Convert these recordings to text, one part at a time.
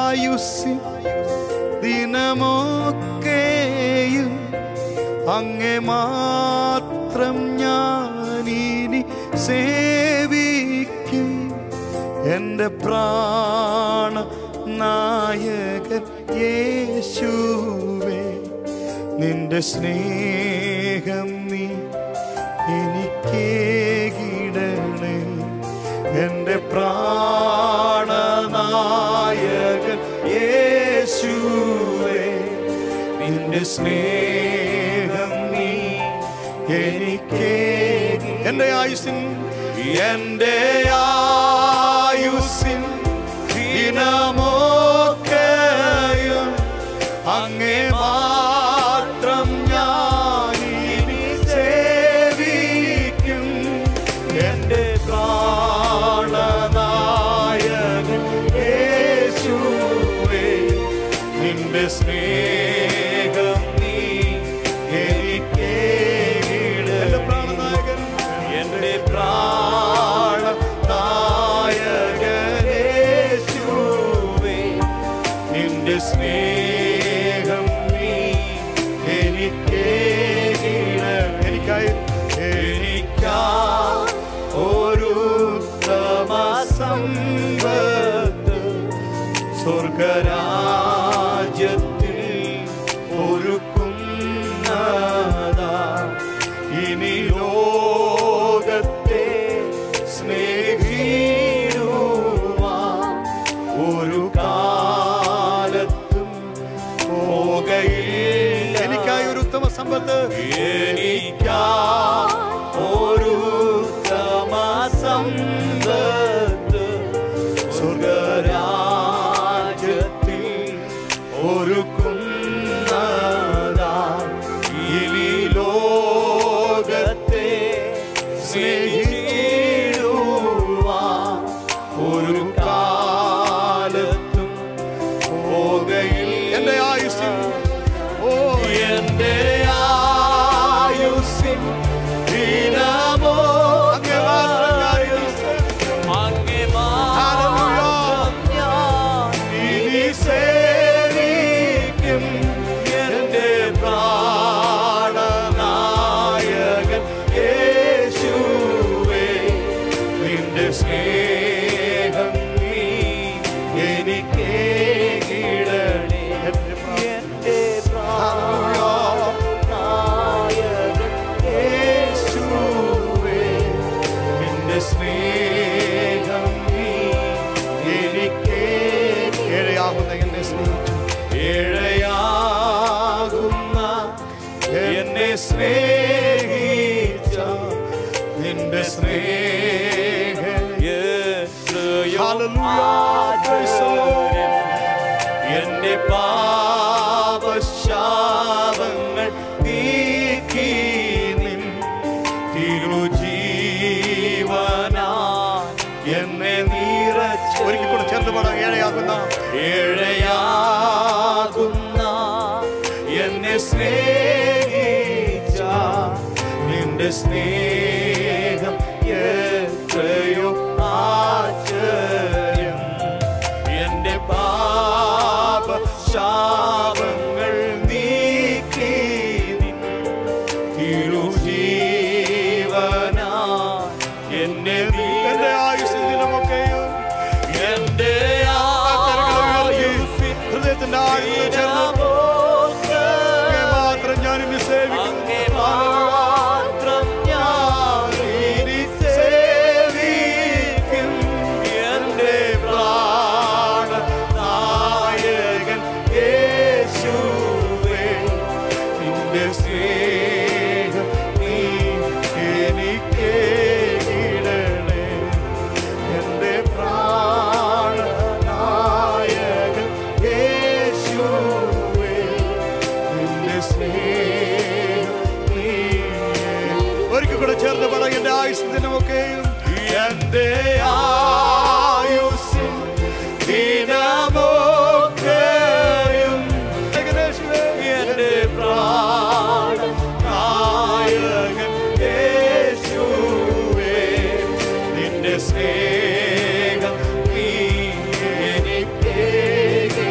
ആയുസ്സിൻ ദിനമൊക്കെയും അങ്ങേ മാത്രം ഞാനിനി സേവിക്കും എൻ്റെ പ്രാണ നായകൻ യേശുവേ നിന്റെ സ്നേഹം നീ എനിക്കേകിടണേ എൻ്റെ പ്രാണനായകൻ യേശുവേ നിന്റെ സ്നേഹം നീ എനിക്ക് എൻ്റെ ആയുസിൻ എൻ്റെ ആയുസിൻ ദിനമൊക്കെയും അങ്ങേ മാത്രം ഞാനിനി സേവിക്കും എൻ്റെ പ്രാണനായകൻ യേശുവേ നിന്റെ സ്നേഹം നീ എനിക്ക് എൻ്റെ പ്രാണനായകൻ എൻ്റെ പ്രാണനായകൻ യേശുവേ നിന്റെ സ്നേഹം നീ എനിക്ക് എനിക്കായി എനിക്കാ ഒരു ഉത്തമ സമ്പത്ത് സ്വർഗരാജ്യത്തിൽ ഒരുക്കുന്നതാ ഇനി ലോകത്തെ സ്നേഹിടുവാൻ ഒരു കാലത്തും പോകയില്ല എനിക്കായി ഒരു ഉത്തമ സമ്പത്ത് എനിക്കാ ഒരു ഉത്തമ സമ്പത്ത് സ്വർഗരാജ്യത്തിൽ ഒരുക്കുന്നതാ ഇനി ലോകത്തെ സ്നേഹിടുവാൻ ഒരു കാലത്തും പോകയില്ല എന്റെ ആയുസ്സിൻ ഓ എന്റെ ആയുസ്സിൻ ദിനമോ അങ്ങേ മാത്രം ഞാൻ ഇനി സേവിക്കും എന്റെ പ്രാണനായകൻ യേശുവേ നിന്റെ സ്നേഹം നീ എനിക്ക് കിടണേ എന്റെ പ്രാണനായകൻ യേശുവേ നിന്റെ സ്നേഹം നീ എനിക്ക് ഏഴയാകുന്ന എന്നെ സ്നേഹിച്ചു ഏഴയാകുന്ന എന്നെ സ്നേഹിച്ച നിന്റെ സ്നേഹ എന്റെ പാപശാപങ്ങൾ നീക്കി നിൻ തിരുജീവനാ എന്നെ നീറച്ച് ഒരിക്കൽ കൂടെ ചേർന്ന് പാടാം ഏഴയാകുന്ന ഏഴയാകുന്ന എന്നെ സ്നേഹിച്ച നിന്റെ സ്നേഹം എത്രയോ ആശ്ചര്യം എന്റെ പാപ ശാപങ്ങൾ നീക്കി നിൻ തിരുജീവനാ എന്നെ നീ എന്റെ ആയുസ് ദിനമൊക്കെയും എന്റെ ആയുസ്സിൻ ഹൃദയത്തിന്റെ ആയുസ് ചേർന്ന് അങ്ങേ മാത്രം ഞാനിനി സേവിക്കും മാത്രം ഞാനിനി സേവിക്കും എന്റെ പ്രാണനായകൻ യേശുവേ നിന്റെ സ്നേഹം നീ എനിക്ക് ഇടണേ എന്റെ പ്രാണനായകൻ യേശുവേ നിന്റെ സ്നേഹം നീ ഒരിക്കൽ കൂടെ ചേർന്ന് പറയാം എന്റെ ആയുസ് ദിനമൊക്കെയും എന്റെ ആയുസ്സിൻ ദിനമൊക്കെയും ഏകദേശമേ എന്റെ പ്രാണനായകൻ യേശുവേ നിന്റെ സ്നേഹം നീ എനിക്ക്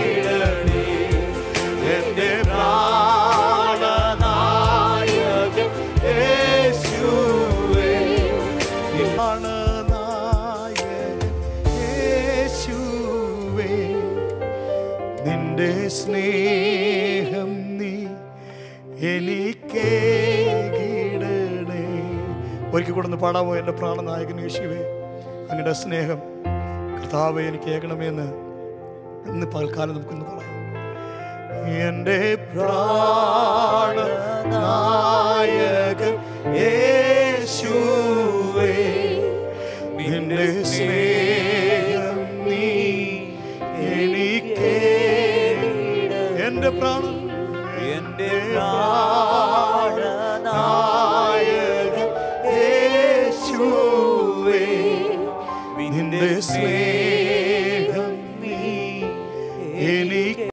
നിന്റെ സ്നേഹം നീ എനിക്കേകിടണേ ഒരിക്കൽ കൂടെ ഒന്ന് പാടാമോ എൻ്റെ പ്രാണനായകൻ യേശുവേ അങ്ങയുടെ സ്നേഹം കർത്താവെ എനിക്ക് ഏകണമെന്ന് ഇന്ന് പകൽക്കാലം നമുക്കൊന്ന് പറയാം എൻ്റെ പ്രാണനായകൻ യേശുവേ നിന്റെ സ്നേഹം നീ എനിക്ക് എൻ്റെ പ്രാണൻ എന്റെ പ്രാണനായകൻ യേശുവേ നിന്റെ സ്നേഹം